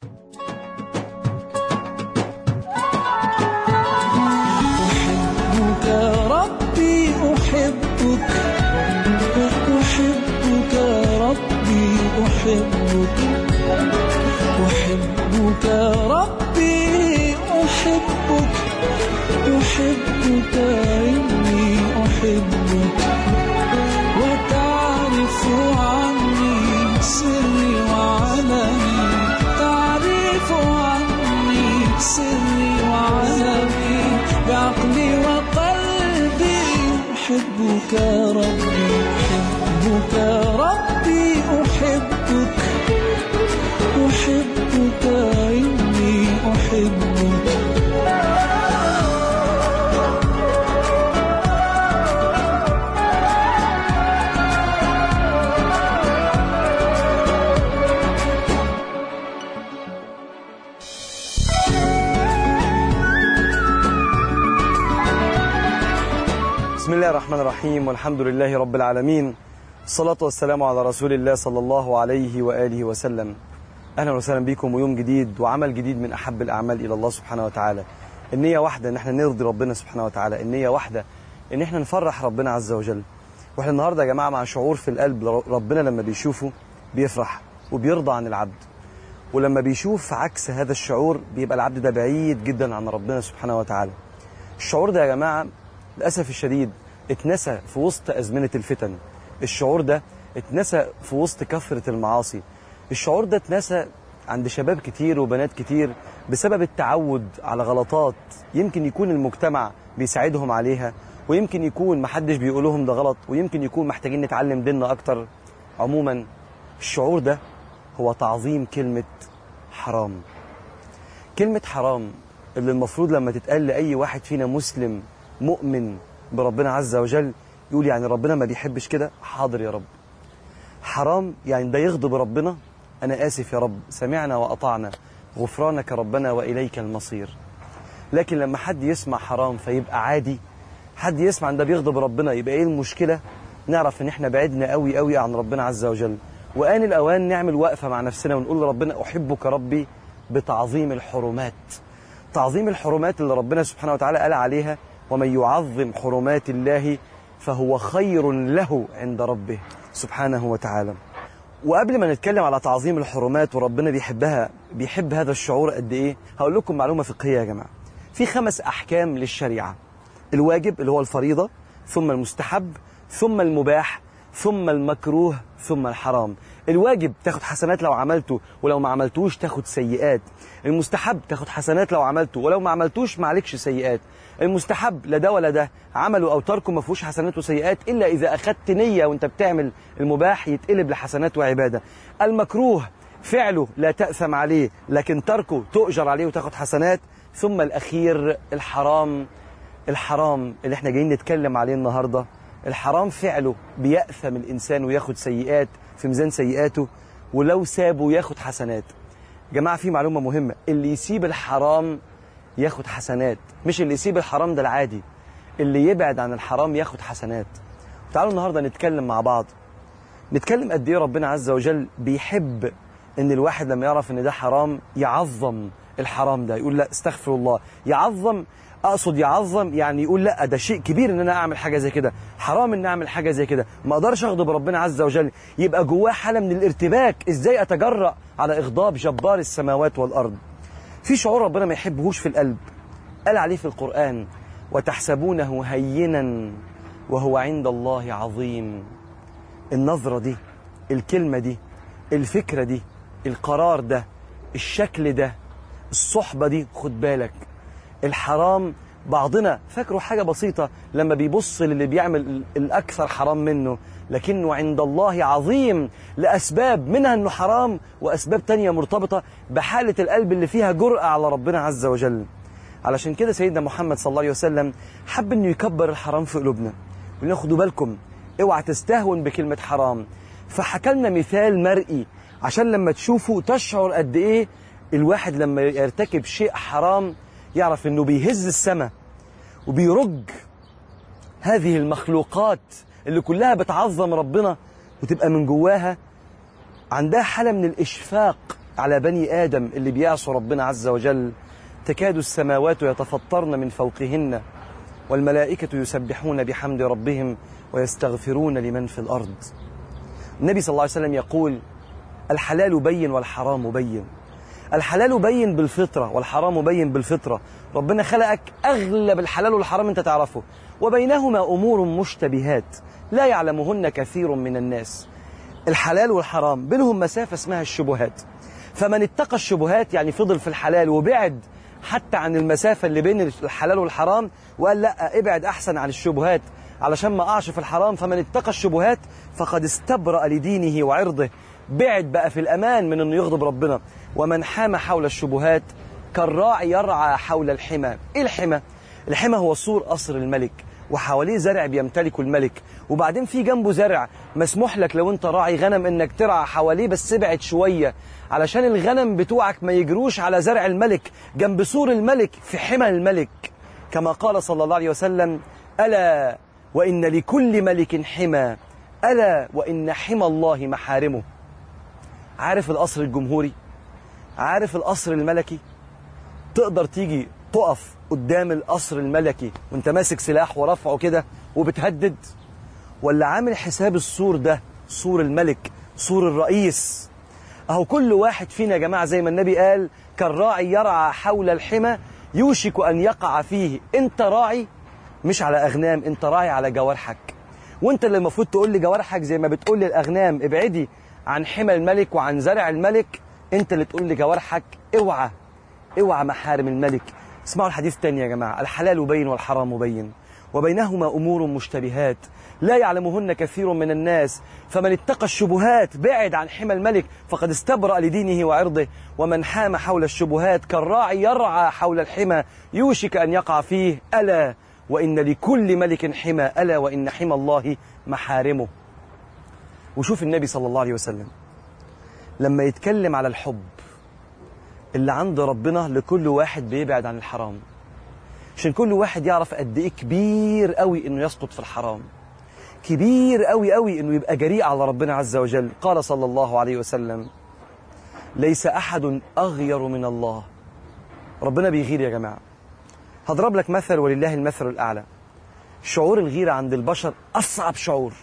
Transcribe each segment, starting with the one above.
أحبك ربي أحبك أحبك ربي أحبك أحبك ربي أحبك أحبك إني أحبك وتعرف عني سري وعلمي تعرف عني سري وعلمي بعقلي وقلبي أحبك ربي أحبك ربي أحبك أحبك إني أحبك بسم الله الرحمن الرحيم والحمد لله رب العالمين الصلاة والسلام على رسول الله صلى الله عليه وآله وسلم أهلا وسهلا بكم ويوم جديد وعمل جديد من أحب الأعمال إلى الله سبحانه وتعالى النية واحدة إن احنا نرضي ربنا سبحانه وتعالى النية واحدة إن احنا نفرح ربنا عز وجل واحنا النهاردة يا جماعة مع شعور في القلب ربنا لما بيشوفه بيفرح وبيرضى عن العبد ولما بيشوف عكس هذا الشعور بيبقى العبد ده بعيد جدا عن ربنا سبحانه وتعالى الشعور ده يا جماعة للأسف الشديد اتنسى في وسط أزمنة الفتن الشعور ده اتنسى في وسط كثرة المعاصي الشعور ده اتنسى عند شباب كتير وبنات كتير بسبب التعود على غلطات يمكن يكون المجتمع بيساعدهم عليها ويمكن يكون محدش بيقول لهم ده غلط ويمكن يكون محتاجين نتعلم ديننا أكتر عموما الشعور ده هو تعظيم كلمة حرام كلمة حرام اللي المفروض لما تتقال لأي واحد فينا مسلم مؤمن بربنا عز وجل يقول يعني ربنا ما بيحبش كده حاضر يا رب حرام يعني ده يغضب ربنا أنا آسف يا رب سمعنا وأطعنا غفرانك ربنا وإليك المصير لكن لما حد يسمع حرام فيبقى عادي حد يسمع ان ده بيغضب ربنا يبقى ايه المشكلة نعرف ان احنا بعدنا قوي قوي عن ربنا عز وجل وآن الأوان نعمل وقفة مع نفسنا ونقول لربنا أحبك ربي بتعظيم الحرمات تعظيم الحرمات اللي ربنا سبحانه وتعالى قال عليها ومن يعظم حرمات الله فهو خير له عند ربه سبحانه وتعالى وقبل ما نتكلم على تعظيم الحرمات وربنا بيحبها بيحب هذا الشعور قد ايه هقول لكم معلومة فقهية يا جماعة في خمس أحكام للشريعة الواجب اللي هو الفريضة ثم المستحب ثم المباح ثم المكروه ثم الحرام الواجب تاخد حسنات لو عملته ولو ما عملتوش تاخد سيئات المستحب تاخد حسنات لو عملته ولو ما عملتوش ما عليكش سيئات المستحب لا ده ولا ده عمله او تركه ما فيهوش حسنات وسيئات الا اذا اخدت نيه وانت بتعمل المباح يتقلب لحسنات وعباده المكروه فعله لا تاثم عليه لكن تركه تؤجر عليه وتاخد حسنات ثم الاخير الحرام الحرام اللي احنا جايين نتكلم عليه النهارده الحرام فعله بيأثم الإنسان وياخد سيئات في ميزان سيئاته ولو سابه ياخد حسنات جماعة في معلومة مهمة اللي يسيب الحرام ياخد حسنات مش اللي يسيب الحرام ده العادي اللي يبعد عن الحرام ياخد حسنات تعالوا النهاردة نتكلم مع بعض نتكلم قد ايه ربنا عز وجل بيحب ان الواحد لما يعرف ان ده حرام يعظم الحرام ده يقول لا استغفر الله يعظم اقصد يعظم يعني يقول لا ده شيء كبير ان انا اعمل حاجه زي كده حرام ان اعمل حاجه زي كده ما اقدرش اغضب ربنا عز وجل يبقى جواه حاله من الارتباك ازاي اتجرأ على اغضاب جبار السماوات والارض في شعور ربنا ما يحبهوش في القلب قال عليه في القرآن وتحسبونه هينا وهو عند الله عظيم النظرة دي الكلمة دي الفكرة دي القرار ده الشكل ده الصحبة دي خد بالك الحرام بعضنا فاكره حاجة بسيطة لما بيبص للي بيعمل الأكثر حرام منه لكنه عند الله عظيم لأسباب منها أنه حرام وأسباب تانية مرتبطة بحالة القلب اللي فيها جرأة على ربنا عز وجل علشان كده سيدنا محمد صلى الله عليه وسلم حب أنه يكبر الحرام في قلوبنا ولنا خدوا بالكم اوعى تستهون بكلمة حرام فحكى لنا مثال مرئي عشان لما تشوفه تشعر قد ايه الواحد لما يرتكب شيء حرام يعرف انه بيهز السماء وبيرج هذه المخلوقات اللي كلها بتعظم ربنا وتبقى من جواها عندها حالة من الإشفاق على بني آدم اللي بيعصوا ربنا عز وجل تكاد السماوات يتفطرن من فوقهن والملائكة يسبحون بحمد ربهم ويستغفرون لمن في الأرض النبي صلى الله عليه وسلم يقول الحلال بين والحرام بين الحلال بين بالفطرة والحرام بين بالفطرة ربنا خلقك أغلب الحلال والحرام أنت تعرفه وبينهما أمور مشتبهات لا يعلمهن كثير من الناس الحلال والحرام بينهم مسافة اسمها الشبهات فمن اتقى الشبهات يعني فضل في الحلال وبعد حتى عن المسافة اللي بين الحلال والحرام وقال لا ابعد أحسن عن الشبهات علشان ما أقعش في الحرام فمن اتقى الشبهات فقد استبرأ لدينه وعرضه بعد بقى في الأمان من أنه يغضب ربنا ومن حام حول الشبهات كالراعي يرعى حول الحمى إيه الحمى؟ الحمى هو سور قصر الملك وحواليه زرع بيمتلكه الملك وبعدين في جنبه زرع مسموح لك لو انت راعي غنم انك ترعى حواليه بس ابعد شوية علشان الغنم بتوعك ما يجروش على زرع الملك جنب سور الملك في حمى الملك كما قال صلى الله عليه وسلم ألا وإن لكل ملك حمى ألا وإن حمى الله محارمه عارف القصر الجمهوري عارف القصر الملكي تقدر تيجي تقف قدام القصر الملكي وانت ماسك سلاح ورفعه كده وبتهدد ولا عامل حساب السور ده سور الملك سور الرئيس اهو كل واحد فينا يا جماعه زي ما النبي قال كالراعي يرعى حول الحمى يوشك ان يقع فيه انت راعي مش على اغنام انت راعي على جوارحك وانت اللي المفروض تقول لجوارحك زي ما بتقول للاغنام ابعدي عن حمى الملك وعن زرع الملك انت اللي تقول لجوارحك اوعى اوعى محارم الملك اسمعوا الحديث تاني يا جماعة الحلال بين والحرام بين وبينهما أمور مشتبهات لا يعلمهن كثير من الناس فمن اتقى الشبهات بعد عن حمى الملك فقد استبرأ لدينه وعرضه ومن حام حول الشبهات كالراعي يرعى حول الحمى يوشك أن يقع فيه ألا وإن لكل ملك حمى ألا وإن حمى الله محارمه وشوف النبي صلى الله عليه وسلم لما يتكلم على الحب اللي عند ربنا لكل واحد بيبعد عن الحرام عشان كل واحد يعرف قد ايه كبير قوي انه يسقط في الحرام كبير قوي قوي انه يبقى جريء على ربنا عز وجل قال صلى الله عليه وسلم ليس احد اغير من الله ربنا بيغير يا جماعه هضرب لك مثل ولله المثل الاعلى شعور الغيره عند البشر اصعب شعور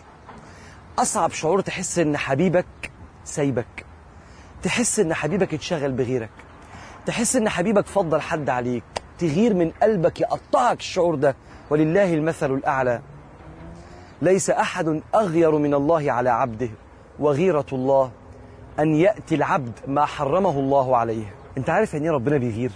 اصعب شعور تحس ان حبيبك سايبك تحس ان حبيبك اتشغل بغيرك تحس ان حبيبك فضل حد عليك تغير من قلبك يقطعك الشعور ده ولله المثل الأعلى ليس أحد أغير من الله على عبده وغيرة الله أن يأتي العبد ما حرمه الله عليه أنت عارف يعني ربنا بيغير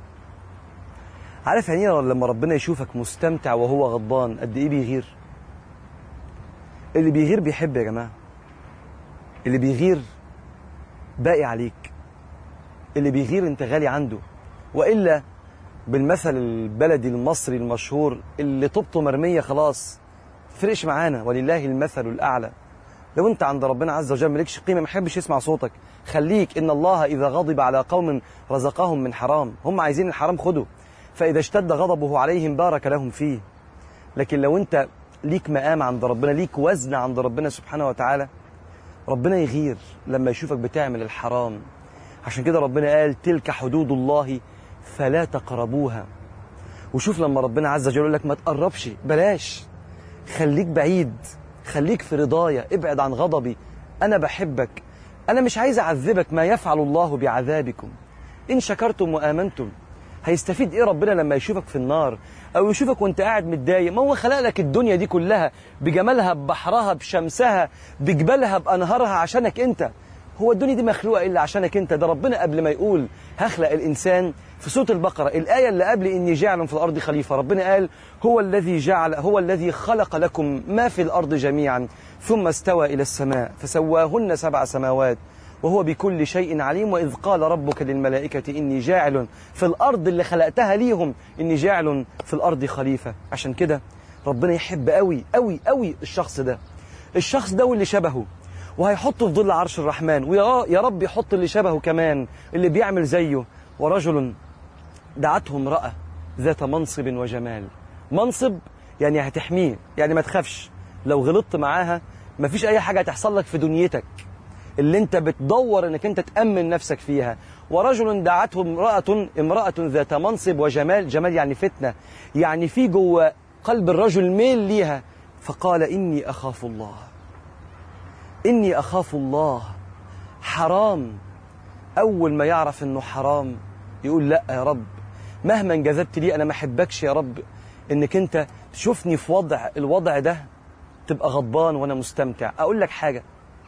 عارف يعني لما ربنا يشوفك مستمتع وهو غضبان قد إيه بيغير اللي بيغير بيحب يا جماعة اللي بيغير باقي عليك اللي بيغير انت غالي عنده وإلا بالمثل البلدي المصري المشهور اللي طبطه مرمية خلاص فرقش معانا ولله المثل الأعلى لو انت عند ربنا عز وجل مالكش قيمة ما يحبش يسمع صوتك خليك إن الله إذا غضب على قوم رزقهم من حرام هم عايزين الحرام خده فإذا اشتد غضبه عليهم بارك لهم فيه لكن لو انت ليك مقام عند ربنا ليك وزن عند ربنا سبحانه وتعالى ربنا يغير لما يشوفك بتعمل الحرام عشان كده ربنا قال تلك حدود الله فلا تقربوها وشوف لما ربنا عز وجل يقول لك ما تقربش بلاش خليك بعيد خليك في رضايا ابعد عن غضبي أنا بحبك أنا مش عايز أعذبك ما يفعل الله بعذابكم إن شكرتم وآمنتم هيستفيد إيه ربنا لما يشوفك في النار أو يشوفك وأنت قاعد متضايق ما هو خلق لك الدنيا دي كلها بجمالها ببحرها بشمسها بجبالها بأنهارها عشانك أنت هو الدنيا دي مخلوقة إلا عشانك أنت ده ربنا قبل ما يقول هخلق الإنسان في سورة البقرة الآية اللي قبل إني جاعل في الأرض خليفة ربنا قال هو الذي جعل هو الذي خلق لكم ما في الأرض جميعا ثم استوى إلى السماء فسواهن سبع سماوات وهو بكل شيء عليم وإذ قال ربك للملائكة إني جاعل في الأرض اللي خلقتها ليهم إني جاعل في الأرض خليفة عشان كده ربنا يحب قوي قوي قوي الشخص ده الشخص ده واللي شبهه وهيحطه في ظل عرش الرحمن ويا يا رب يحط اللي شبهه كمان اللي بيعمل زيه ورجل دعته امرأة ذات منصب وجمال منصب يعني هتحميه يعني ما تخافش لو غلطت معاها مفيش أي حاجة هتحصل لك في دنيتك اللي انت بتدور انك انت تأمن نفسك فيها ورجل دعته امرأة امرأة ذات منصب وجمال جمال يعني فتنة يعني في جوه قلب الرجل ميل ليها فقال إني أخاف الله إني أخاف الله حرام أول ما يعرف إنه حرام يقول لا يا رب مهما انجذبت لي أنا ما أحبكش يا رب إنك أنت تشوفني في وضع الوضع ده تبقى غضبان وأنا مستمتع أقول لك حاجة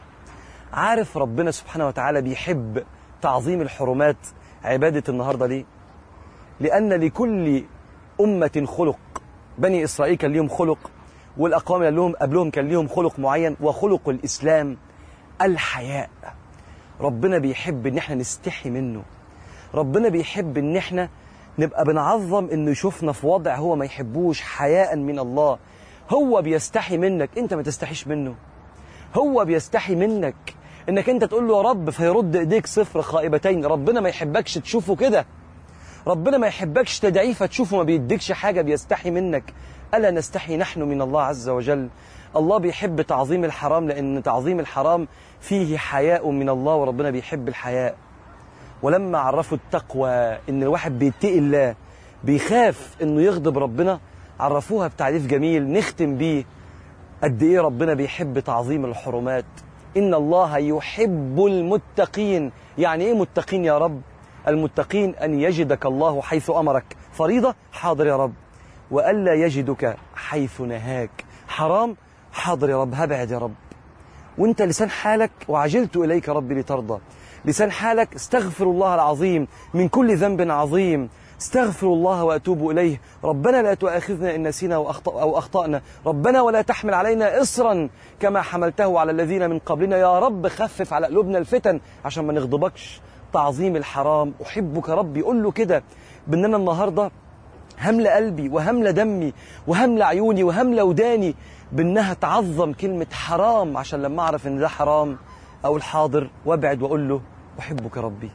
عارف ربنا سبحانه وتعالى بيحب تعظيم الحرمات عبادة النهاردة ليه؟ لأن لكل أمة خلق بني إسرائيل كان ليهم خلق والأقوام اللي لهم قبلهم كان ليهم خلق معين وخلق الإسلام الحياء ربنا بيحب إن احنا نستحي منه ربنا بيحب إن احنا نبقى بنعظم إنه يشوفنا في وضع هو ما يحبوش حياء من الله هو بيستحي منك أنت ما تستحيش منه هو بيستحي منك انك انت تقول له يا رب فيرد ايديك صفر خائبتين ربنا ما يحبكش تشوفه كده ربنا ما يحبكش تدعيه فتشوفه ما بيديكش حاجة بيستحي منك ألا نستحي نحن من الله عز وجل الله بيحب تعظيم الحرام لأن تعظيم الحرام فيه حياء من الله وربنا بيحب الحياء ولما عرفوا التقوى إن الواحد بيتقي الله بيخاف إنه يغضب ربنا عرفوها بتعريف جميل نختم بيه قد إيه ربنا بيحب تعظيم الحرمات إن الله يحب المتقين يعني إيه متقين يا رب المتقين أن يجدك الله حيث أمرك فريضة حاضر يا رب وألا يجدك حيث نهاك حرام حاضر يا رب هبعد يا رب وانت لسان حالك وعجلت إليك ربي لترضى لسان حالك استغفر الله العظيم من كل ذنب عظيم استغفر الله وأتوب إليه ربنا لا تؤاخذنا إن نسينا أو أخطأنا ربنا ولا تحمل علينا إصرا كما حملته على الذين من قبلنا يا رب خفف على قلوبنا الفتن عشان ما نغضبكش تعظيم الحرام أحبك ربي قول له كده بأننا النهاردة هملة قلبي وهملة دمي وهملة عيوني وهملة وداني بأنها تعظم كلمة حرام عشان لما أعرف إن ده حرام أقول حاضر وابعد وأقول له أحبك ربي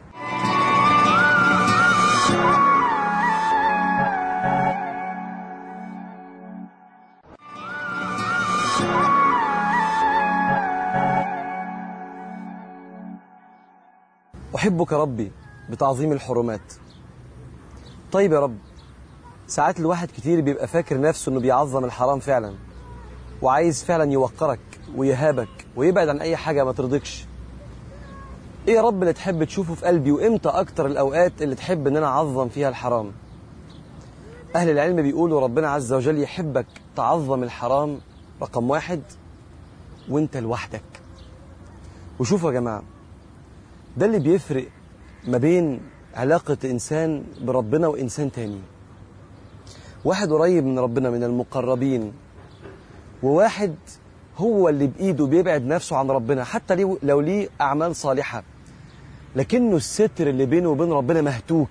أحبك ربي بتعظيم الحرمات طيب يا رب ساعات الواحد كتير بيبقى فاكر نفسه انه بيعظم الحرام فعلا وعايز فعلا يوقرك ويهابك ويبعد عن اي حاجة ما ترضيكش ايه يا رب اللي تحب تشوفه في قلبي وامتى اكتر الاوقات اللي تحب ان انا اعظم فيها الحرام اهل العلم بيقولوا ربنا عز وجل يحبك تعظم الحرام رقم واحد وانت لوحدك وشوفوا يا جماعة ده اللي بيفرق ما بين علاقة إنسان بربنا وإنسان تاني واحد قريب من ربنا من المقربين وواحد هو اللي بإيده بيبعد نفسه عن ربنا حتى لو, لو ليه أعمال صالحة لكنه الستر اللي بينه وبين ربنا مهتوك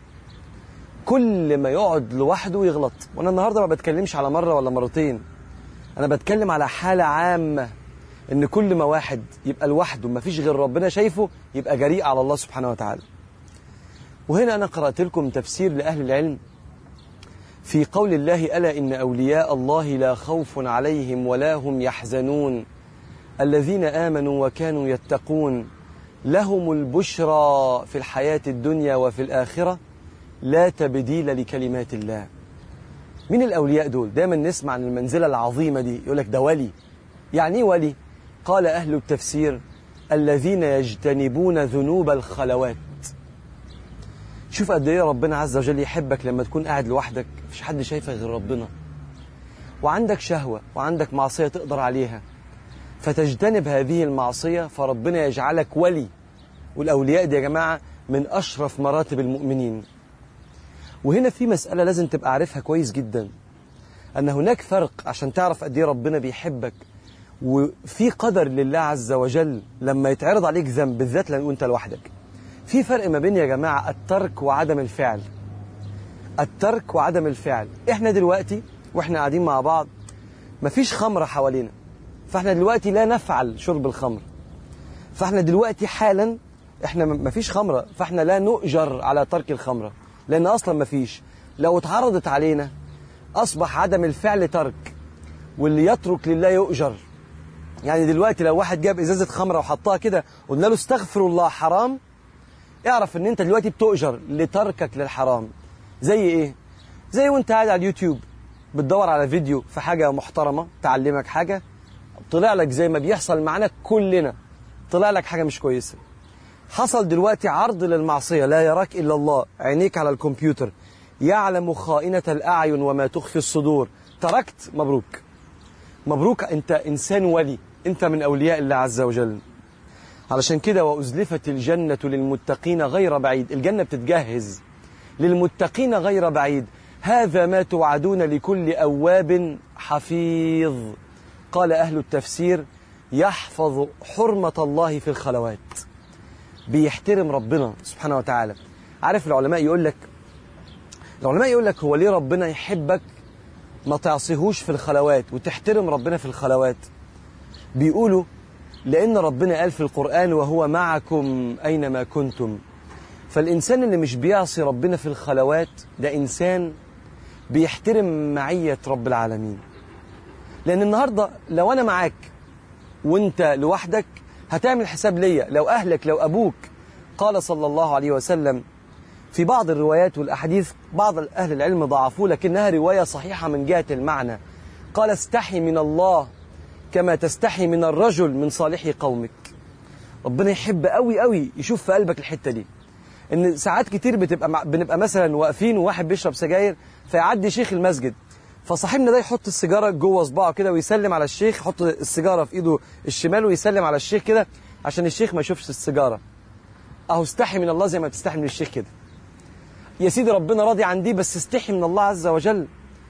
كل ما يقعد لوحده يغلط وأنا النهاردة ما بتكلمش على مرة ولا مرتين أنا بتكلم على حالة عامة ان كل ما واحد يبقى لوحده ما فيش غير ربنا شايفه يبقى جريء على الله سبحانه وتعالى وهنا انا قرات لكم تفسير لاهل العلم في قول الله الا ان اولياء الله لا خوف عليهم ولا هم يحزنون الذين امنوا وكانوا يتقون لهم البشرى في الحياه الدنيا وفي الاخره لا تبديل لكلمات الله مين الاولياء دول دايما نسمع عن المنزله العظيمه دي يقول لك ده ولي يعني ايه ولي قال أهل التفسير الذين يجتنبون ذنوب الخلوات شوف قد ايه ربنا عز وجل يحبك لما تكون قاعد لوحدك مفيش حد شايفك غير ربنا وعندك شهوة وعندك معصية تقدر عليها فتجتنب هذه المعصية فربنا يجعلك ولي والأولياء دي يا جماعة من أشرف مراتب المؤمنين وهنا في مسألة لازم تبقى عارفها كويس جدا أن هناك فرق عشان تعرف قد ايه ربنا بيحبك وفي قدر لله عز وجل لما يتعرض عليك ذنب بالذات لو انت لوحدك في فرق ما بين يا جماعة الترك وعدم الفعل الترك وعدم الفعل احنا دلوقتي واحنا قاعدين مع بعض مفيش خمرة حوالينا فاحنا دلوقتي لا نفعل شرب الخمر فاحنا دلوقتي حالا احنا مفيش خمرة فاحنا لا نؤجر على ترك الخمرة لان اصلا مفيش لو اتعرضت علينا اصبح عدم الفعل ترك واللي يترك لله يؤجر يعني دلوقتي لو واحد جاب ازازه خمره وحطها كده قلنا له استغفر الله حرام اعرف ان انت دلوقتي بتؤجر لتركك للحرام زي ايه زي وانت قاعد على اليوتيوب بتدور على فيديو في حاجه محترمه تعلمك حاجه طلع لك زي ما بيحصل معانا كلنا طلع لك حاجه مش كويسه حصل دلوقتي عرض للمعصيه لا يراك الا الله عينيك على الكمبيوتر يعلم خائنه الاعين وما تخفي الصدور تركت مبروك مبروك انت انسان ولي انت من اولياء الله عز وجل علشان كده وازلفت الجنه للمتقين غير بعيد الجنه بتتجهز للمتقين غير بعيد هذا ما توعدون لكل اواب حفيظ قال اهل التفسير يحفظ حرمه الله في الخلوات بيحترم ربنا سبحانه وتعالى عارف العلماء يقول لك العلماء يقول لك هو ليه ربنا يحبك ما تعصيهوش في الخلوات وتحترم ربنا في الخلوات بيقولوا لأن ربنا قال في القرآن وهو معكم أينما كنتم فالإنسان اللي مش بيعصي ربنا في الخلوات ده إنسان بيحترم معية رب العالمين لأن النهاردة لو أنا معاك وانت لوحدك هتعمل حساب ليا لو أهلك لو أبوك قال صلى الله عليه وسلم في بعض الروايات والأحاديث بعض أهل العلم ضعفوه لكنها رواية صحيحة من جهة المعنى قال استحي من الله كما تستحي من الرجل من صالح قومك ربنا يحب قوي قوي يشوف في قلبك الحتة دي ان ساعات كتير بتبقى مع... بنبقى مثلا واقفين وواحد بيشرب سجاير فيعدي شيخ المسجد فصاحبنا ده يحط السيجاره جوه صباعه كده ويسلم على الشيخ يحط السيجاره في ايده الشمال ويسلم على الشيخ كده عشان الشيخ ما يشوفش السيجاره اهو استحي من الله زي ما بتستحي من الشيخ كده يا سيدي ربنا راضي عن دي بس استحي من الله عز وجل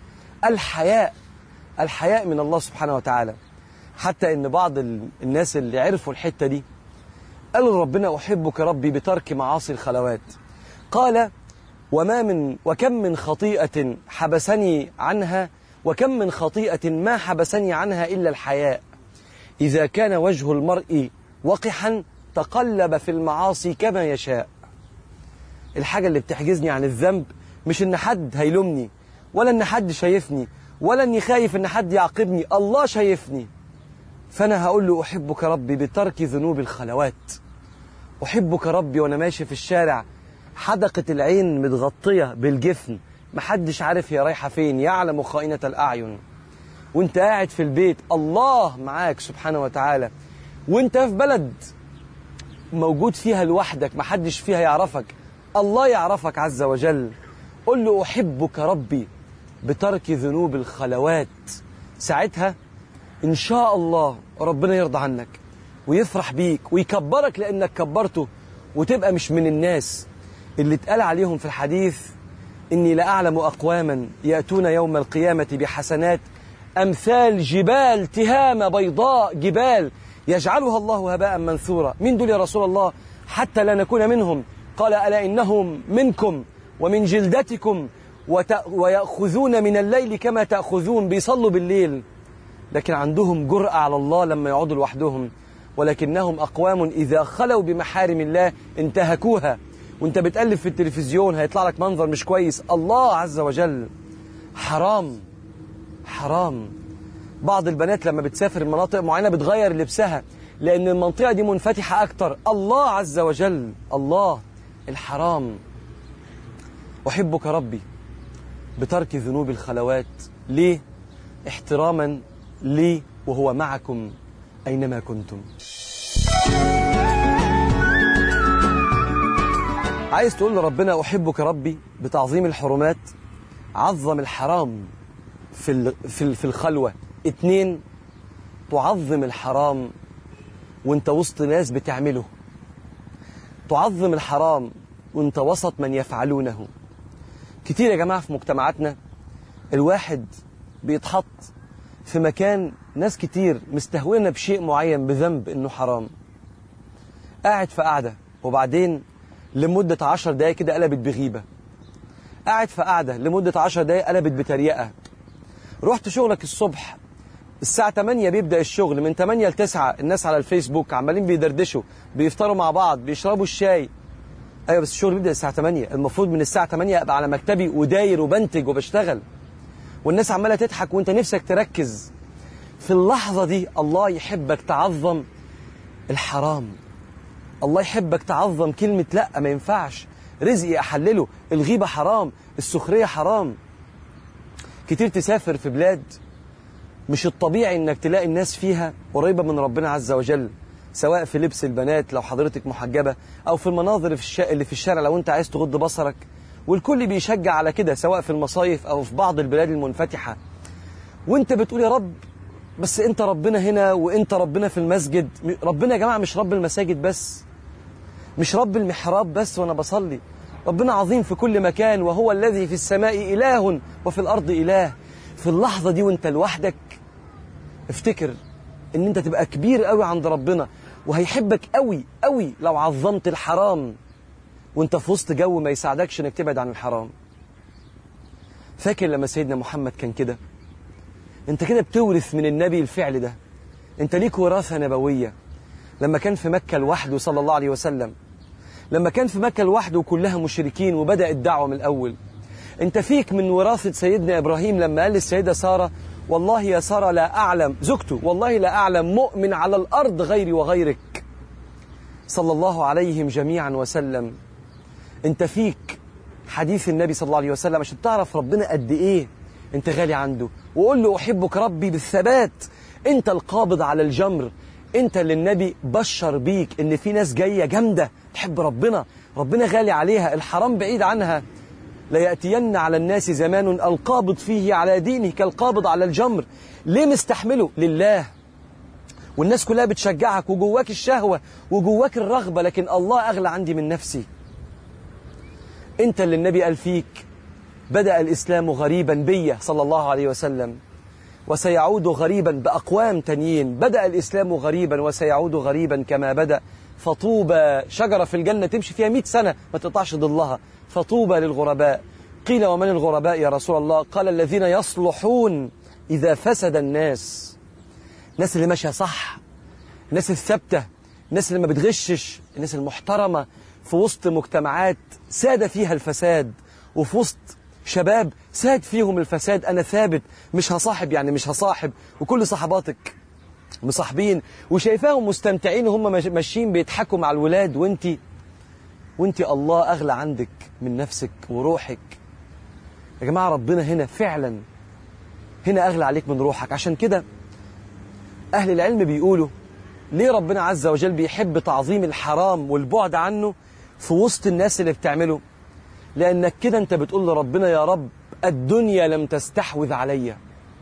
الحياء الحياء من الله سبحانه وتعالى حتى ان بعض ال- الناس اللي عرفوا الحته دي قالوا ربنا احبك ربي بترك معاصي الخلوات قال وما من وكم من خطيئه حبسني عنها وكم من خطيئه ما حبسني عنها الا الحياء اذا كان وجه المرء وقحا تقلب في المعاصي كما يشاء الحاجة اللي بتحجزني عن الذنب مش ان حد هيلومني ولا ان حد شايفني ولا اني خايف ان حد يعاقبني الله شايفني فانا هقول له احبك ربي بترك ذنوب الخلوات احبك ربي وانا ماشي في الشارع حدقة العين متغطية بالجفن محدش عارف هي رايحة فين يعلم خائنة الأعين وانت قاعد في البيت الله معاك سبحانه وتعالى وانت في بلد موجود فيها لوحدك محدش فيها يعرفك الله يعرفك عز وجل قل له أحبك ربي بترك ذنوب الخلوات ساعتها إن شاء الله ربنا يرضى عنك ويفرح بيك ويكبرك لأنك كبرته وتبقى مش من الناس اللي اتقال عليهم في الحديث إني لأعلم أقواما يأتون يوم القيامة بحسنات أمثال جبال تهامة بيضاء جبال يجعلها الله هباء منثورا من دول يا رسول الله حتى لا نكون منهم قال ألا إنهم منكم ومن جلدتكم وت... ويأخذون من الليل كما تأخذون بيصلوا بالليل لكن عندهم جرأة على الله لما يقعدوا لوحدهم ولكنهم أقوام إذا خلوا بمحارم الله انتهكوها وانت بتقلب في التلفزيون هيطلع لك منظر مش كويس الله عز وجل حرام حرام بعض البنات لما بتسافر مناطق معينة بتغير لبسها لأن المنطقة دي منفتحة أكتر الله عز وجل الله الحرام أحبك ربي بترك ذنوب الخلوات ليه؟ احتراما لي وهو معكم أينما كنتم عايز تقول لربنا أحبك ربي بتعظيم الحرمات عظم الحرام في ال- في ال- في الخلوة اتنين تعظم الحرام وانت وسط ناس بتعمله تعظم الحرام وانت وسط من يفعلونه كتير يا جماعة في مجتمعاتنا الواحد بيتحط في مكان ناس كتير مستهونة بشيء معين بذنب انه حرام قاعد في قعدة وبعدين لمدة عشر دقايق كده قلبت بغيبة قاعد في قعدة لمدة عشر دقايق قلبت بتريقة رحت شغلك الصبح الساعة 8 بيبدأ الشغل من 8 ل 9 الناس على الفيسبوك عمالين بيدردشوا بيفطروا مع بعض بيشربوا الشاي ايوه بس الشغل بيبدأ الساعة 8 المفروض من الساعة 8 ابقى على مكتبي وداير وبنتج وبشتغل والناس عمالة تضحك وانت نفسك تركز في اللحظة دي الله يحبك تعظم الحرام الله يحبك تعظم كلمة لا ما ينفعش رزقي أحلله الغيبة حرام السخرية حرام كتير تسافر في بلاد مش الطبيعي انك تلاقي الناس فيها قريبة من ربنا عز وجل سواء في لبس البنات لو حضرتك محجبة او في المناظر اللي في, الش... اللي في الشارع لو انت عايز تغض بصرك والكل بيشجع على كده سواء في المصايف او في بعض البلاد المنفتحة وانت بتقول يا رب بس انت ربنا هنا وانت ربنا في المسجد ربنا يا جماعة مش رب المساجد بس مش رب المحراب بس وانا بصلي ربنا عظيم في كل مكان وهو الذي في السماء إله وفي الأرض إله في اللحظة دي وانت لوحدك افتكر ان انت تبقى كبير قوي عند ربنا وهيحبك قوي قوي لو عظمت الحرام وانت في وسط جو ما يساعدكش انك تبعد عن الحرام فاكر لما سيدنا محمد كان كده انت كده بتورث من النبي الفعل ده انت ليك وراثة نبوية لما كان في مكة لوحده صلى الله عليه وسلم لما كان في مكة لوحده وكلها مشركين وبدأ الدعوة من الأول انت فيك من وراثة سيدنا إبراهيم لما قال للسيدة سارة والله يا سارة لا أعلم زوجته والله لا أعلم مؤمن على الأرض غيري وغيرك صلى الله عليهم جميعا وسلم انت فيك حديث النبي صلى الله عليه وسلم عشان تعرف ربنا قد ايه انت غالي عنده وقول له احبك ربي بالثبات انت القابض على الجمر انت اللي النبي بشر بيك ان في ناس جايه جامده تحب ربنا ربنا غالي عليها الحرام بعيد عنها ليأتين على الناس زمان القابض فيه على دينه كالقابض على الجمر ليه مستحمله لله والناس كلها بتشجعك وجواك الشهوة وجواك الرغبة لكن الله أغلى عندي من نفسي انت اللي النبي قال فيك بدأ الإسلام غريبا بي صلى الله عليه وسلم وسيعود غريبا بأقوام تانيين بدأ الإسلام غريبا وسيعود غريبا كما بدأ فطوبى شجرة في الجنة تمشي فيها مئة سنة ما تقطعش ظلها فطوبى للغرباء قيل ومن الغرباء يا رسول الله قال الذين يصلحون إذا فسد الناس الناس اللي ماشية صح الناس الثابتة الناس اللي ما بتغشش الناس المحترمة في وسط مجتمعات ساد فيها الفساد وفي وسط شباب ساد فيهم الفساد أنا ثابت مش هصاحب يعني مش هصاحب وكل صحباتك مصاحبين وشايفاهم مستمتعين وهم ماشيين بيضحكوا مع الولاد وانتي وانتي الله أغلى عندك من نفسك وروحك يا جماعة ربنا هنا فعلا هنا أغلى عليك من روحك عشان كده أهل العلم بيقولوا ليه ربنا عز وجل بيحب تعظيم الحرام والبعد عنه في وسط الناس اللي بتعمله لأنك كده أنت بتقول لربنا يا رب الدنيا لم تستحوذ عليا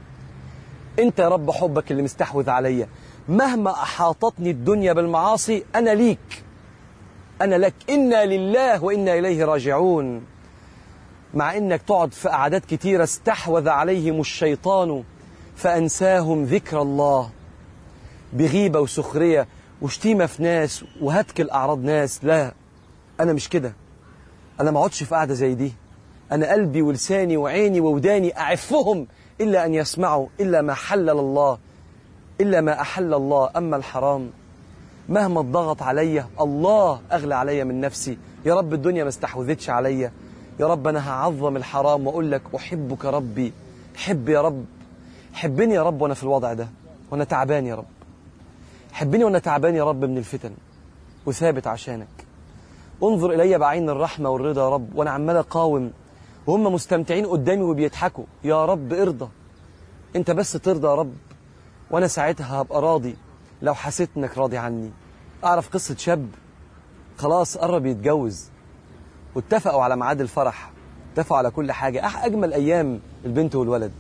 أنت يا رب حبك اللي مستحوذ عليا مهما أحاطتني الدنيا بالمعاصي أنا ليك أنا لك إنا لله وإنا إليه راجعون مع إنك تقعد في قعدات كتيرة استحوذ عليهم الشيطان فأنساهم ذكر الله بغيبة وسخرية وشتيمة في ناس وهتك الأعراض ناس لا أنا مش كده أنا ما اقعدش في قعدة زي دي أنا قلبي ولساني وعيني ووداني أعفهم إلا أن يسمعوا إلا ما حلل الله إلا ما أحل الله أما الحرام مهما الضغط عليا الله أغلى عليا من نفسي يا رب الدنيا ما استحوذتش عليا يا رب أنا هعظم الحرام وأقول لك أحبك ربي حب يا رب حبني يا رب وأنا في الوضع ده وأنا تعبان يا رب حبني وأنا تعبان يا رب من الفتن وثابت عشانك انظر إلي بعين الرحمة والرضا يا رب وأنا عمال أقاوم وهم مستمتعين قدامي وبيضحكوا يا رب ارضى أنت بس ترضى يا رب وأنا ساعتها هبقى راضي لو حسيت إنك راضي عني أعرف قصة شاب خلاص قرب يتجوز واتفقوا على ميعاد الفرح اتفقوا على كل حاجة أح أجمل أيام البنت والولد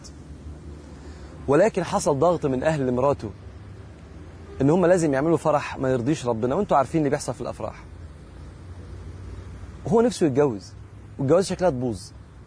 ولكن حصل ضغط من أهل مراته إن هم لازم يعملوا فرح ما يرضيش ربنا وأنتوا عارفين اللي بيحصل في الأفراح هو نفسه يتجوز والجواز شكلها تبوظ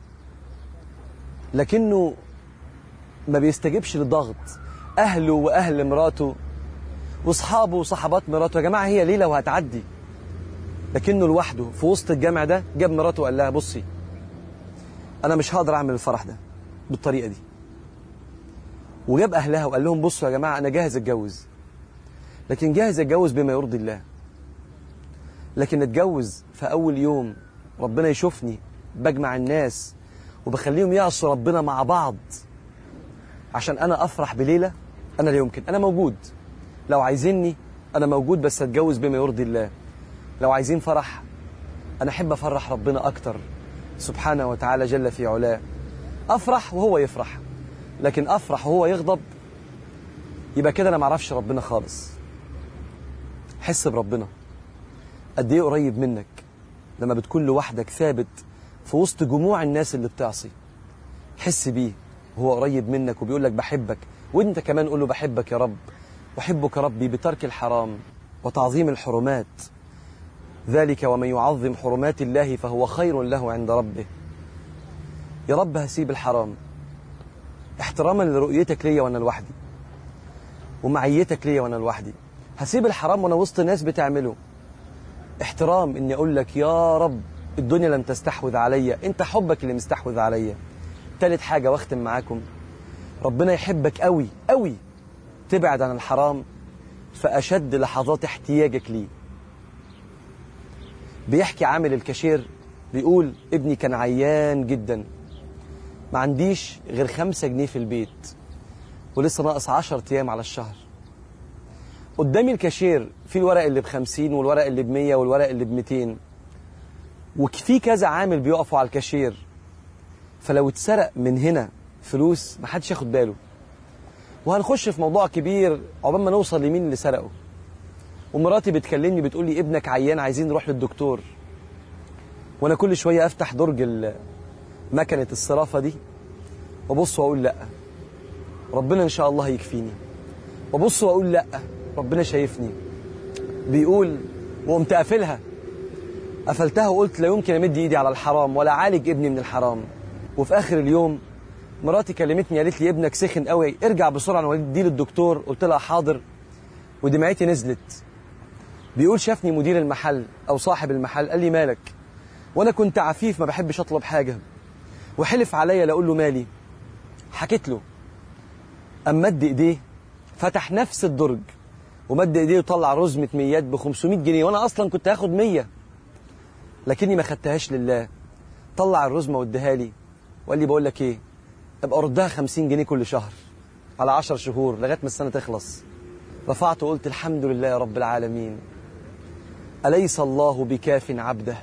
لكنه ما بيستجيبش للضغط أهله وأهل مراته وأصحابه وصحبات مراته يا جماعة هي ليلة وهتعدي لكنه لوحده في وسط الجامع ده جاب مراته وقال لها بصي أنا مش هقدر أعمل الفرح ده بالطريقة دي وجاب أهلها وقال لهم بصوا يا جماعة أنا جاهز أتجوز لكن جاهز أتجوز بما يرضي الله لكن اتجوز في أول يوم ربنا يشوفني بجمع الناس وبخليهم يعصوا ربنا مع بعض عشان أنا أفرح بليلة أنا لا يمكن أنا موجود لو عايزيني أنا موجود بس أتجوز بما يرضي الله لو عايزين فرح أنا أحب أفرح ربنا أكتر سبحانه وتعالى جل في علاه أفرح وهو يفرح لكن أفرح وهو يغضب يبقى كده أنا معرفش ربنا خالص حس بربنا قد إيه قريب منك لما بتكون لوحدك ثابت في وسط جموع الناس اللي بتعصي حس بيه هو قريب منك وبيقول لك بحبك وانت كمان قول له بحبك يا رب أحبك ربي بترك الحرام وتعظيم الحرمات ذلك ومن يعظم حرمات الله فهو خير له عند ربه يا رب هسيب الحرام احتراما لرؤيتك ليا وانا لوحدي ومعيتك ليا وانا لوحدي هسيب الحرام وانا وسط ناس بتعمله احترام اني اقول لك يا رب الدنيا لم تستحوذ عليا انت حبك اللي مستحوذ عليا تالت حاجة واختم معاكم ربنا يحبك قوي قوي تبعد عن الحرام فأشد لحظات احتياجك ليه بيحكي عامل الكاشير بيقول ابني كان عيان جدا ما عنديش غير خمسة جنيه في البيت ولسه ناقص عشر أيام على الشهر قدامي الكاشير في الورق اللي بخمسين والورق اللي بمية والورق اللي بميتين وفي كذا عامل بيقفوا على الكاشير فلو اتسرق من هنا فلوس محدش ياخد باله وهنخش في موضوع كبير عقبال ما نوصل لمين اللي سرقه ومراتي بتكلمني بتقول لي ابنك عيان عايزين نروح للدكتور وانا كل شويه افتح درج ال- مكنه الصرافه دي وابص واقول لا ربنا ان شاء الله هيكفيني وابص واقول لا ربنا شايفني بيقول وقمت قافلها قفلتها وقلت لا يمكن امد ايدي على الحرام ولا اعالج ابني من الحرام وفي اخر اليوم مراتي كلمتني قالت لي ابنك سخن قوي ارجع بسرعه نوديه للدكتور قلت لها حاضر ودمعتي نزلت بيقول شافني مدير المحل او صاحب المحل قال لي مالك وانا كنت عفيف ما بحبش اطلب حاجه وحلف عليا لا اقول له مالي حكيت له اما مد ايديه فتح نفس الدرج ومد ايديه وطلع رزمه ميات ب 500 جنيه وانا اصلا كنت هاخد 100 لكني ما خدتهاش لله طلع الرزمه واداها لي وقال لي بقول لك ايه ابقى ردها 50 جنيه كل شهر على 10 شهور لغايه ما السنه تخلص رفعت وقلت الحمد لله يا رب العالمين أليس الله بكاف عبده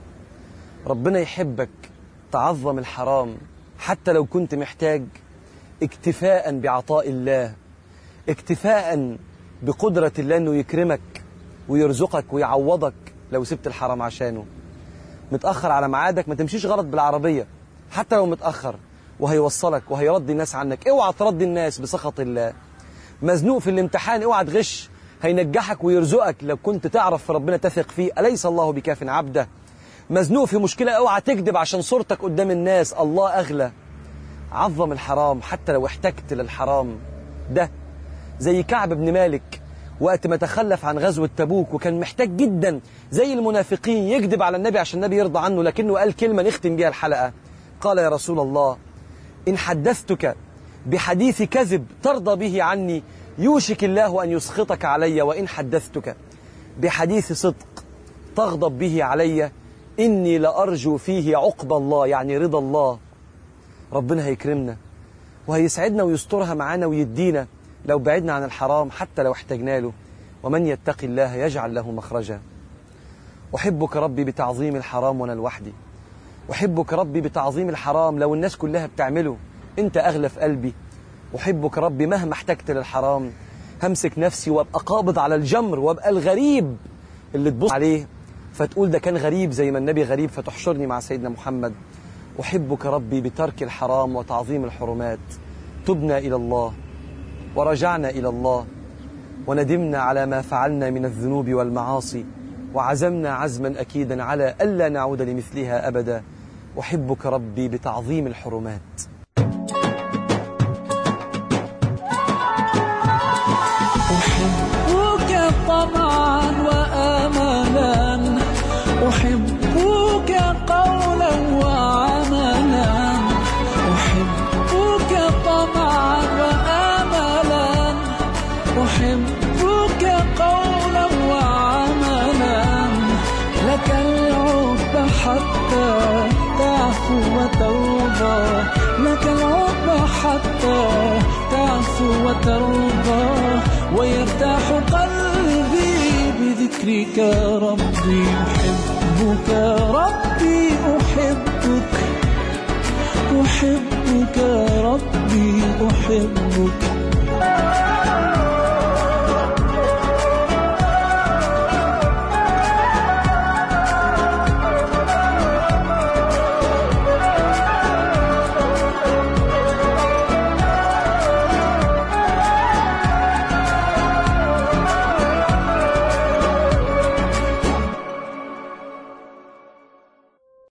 ربنا يحبك تعظم الحرام حتى لو كنت محتاج اكتفاء بعطاء الله اكتفاء بقدرة الله انه يكرمك ويرزقك ويعوضك لو سبت الحرام عشانه متأخر على ميعادك ما تمشيش غلط بالعربية حتى لو متأخر وهيوصلك وهيرضي الناس عنك اوعى ترضي الناس بسخط الله مزنوق في الامتحان اوعى تغش هينجحك ويرزقك لو كنت تعرف في ربنا تثق فيه أليس الله بكاف عبده مزنوق في مشكلة اوعى تكذب عشان صورتك قدام الناس الله أغلى عظم الحرام حتى لو احتجت للحرام ده زي كعب بن مالك وقت ما تخلف عن غزوة تبوك وكان محتاج جدا زي المنافقين يكذب على النبي عشان النبي يرضى عنه لكنه قال كلمة نختم بيها الحلقة قال يا رسول الله إن حدثتك بحديث كذب ترضى به عني يوشك الله أن يسخطك علي وإن حدثتك بحديث صدق تغضب به علي إني لأرجو فيه عقب الله يعني رضا الله ربنا هيكرمنا وهيسعدنا ويسترها معانا ويدينا لو بعدنا عن الحرام حتى لو احتجنا له ومن يتق الله يجعل له مخرجا أحبك ربي بتعظيم الحرام وأنا لوحدي أحبك ربي بتعظيم الحرام لو الناس كلها بتعمله أنت أغلى في قلبي أحبك ربي مهما احتجت للحرام همسك نفسي وابقى قابض على الجمر وابقى الغريب اللي تبص عليه فتقول ده كان غريب زي ما النبي غريب فتحشرني مع سيدنا محمد أحبك ربي بترك الحرام وتعظيم الحرمات تبنا إلى الله ورجعنا إلى الله وندمنا على ما فعلنا من الذنوب والمعاصي وعزمنا عزما أكيدا على ألا نعود لمثلها أبدا أحبك ربي بتعظيم الحرمات أحبك طمعا وأملا أحبك قولا وعملا أحبك طمعا وأملا أحبك قولا وعملا لك العب حتى تعفو تعفو وترضى لك العقبى حتى تعفو وترضى ويرتاح قلبي بذكرك ربي أحبك ربي أحبك أحبك ربي أحبك